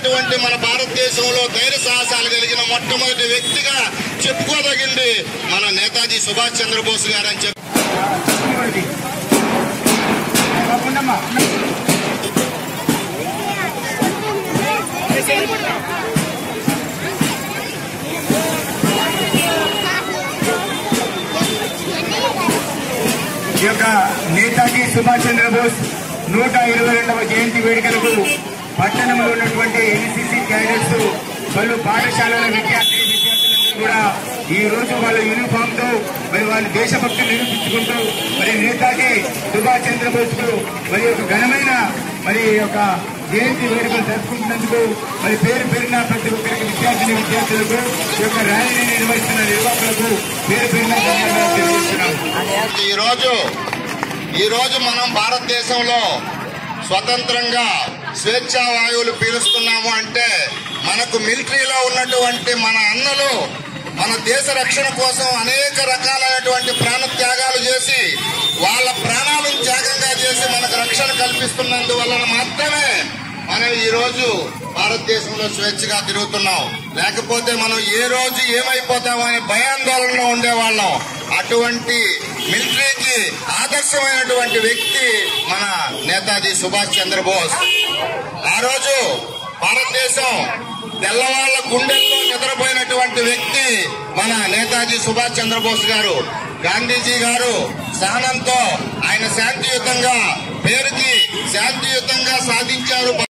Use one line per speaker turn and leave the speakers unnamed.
ఉన్నటువంటి మన భారతదేశంలో ధైర్య సాహసాలు కలిగిన మొట్టమొదటి వ్యక్తిగా చెప్పుకోదగింది మన నేతాజీ సుభాష్ చంద్రబోస్ గారు అని చెప్పి
ఈ యొక్క నేతాజీ సుభాష్ చంద్రబోస్ నూట ఇరవై రెండవ జయంతి వేడుకలకు పట్టణంలో ఉన్నటువంటి ఎన్సీసీ క్యాడెట్స్ పలు పాఠశాలల విద్యార్థి విద్యార్థులందరూ కూడా ఈ రోజు వాళ్ళ యూనిఫామ్ తో మరి వాళ్ళ దేశభక్తిని నిరూపించుకుంటూ మరి నేతాజీ సుభాష్ చంద్రబోస్ కు మరి ఒక ఘనమైన మరి ఈ యొక్క జయంతి వేడుకలు జరుపుకుంటున్నందుకు మరి పేరు పేరున ప్రతి ఒక్కరికి విద్యార్థిని విద్యార్థులకు ఈ యొక్క ర్యాలీని నిర్వహిస్తున్న నిర్వాహకులకు పేరు పేరున ధన్యవాదాలు తెలియజేస్తున్నాం
ఈ రోజు ఈ రోజు మనం భారతదేశంలో స్వతంత్రంగా స్వేచ్ఛా వాయువులు పీలుస్తున్నాము అంటే మనకు మిలిటరీలో ఉన్నటువంటి మన అన్నలు మన దేశ రక్షణ కోసం అనేక రకాలైనటువంటి ప్రాణ త్యాగాలు చేసి వాళ్ళ ప్రాణాలను త్యాగంగా చేసి మనకు రక్షణ కల్పిస్తున్నందువలన మాత్రమే మనం ఈ రోజు భారతదేశంలో స్వేచ్ఛగా తిరుగుతున్నాం లేకపోతే మనం ఏ రోజు ఏమైపోతామో అనే భయాందోళనలో ఉండేవాళ్ళం అటువంటి మిలిటరీకి ఆదర్శమైనటువంటి వ్యక్తి మన నేతాజీ సుభాష్ చంద్రబోస్ ఆ రోజు భారతదేశం తెల్లవాళ్ల గుండెల్లో నిద్రపోయినటువంటి వ్యక్తి మన నేతాజీ సుభాష్ చంద్రబోస్ గారు గాంధీజీ గారు సహనంతో ఆయన శాంతియుతంగా పేరుకి శాంతియుతంగా సాధించారు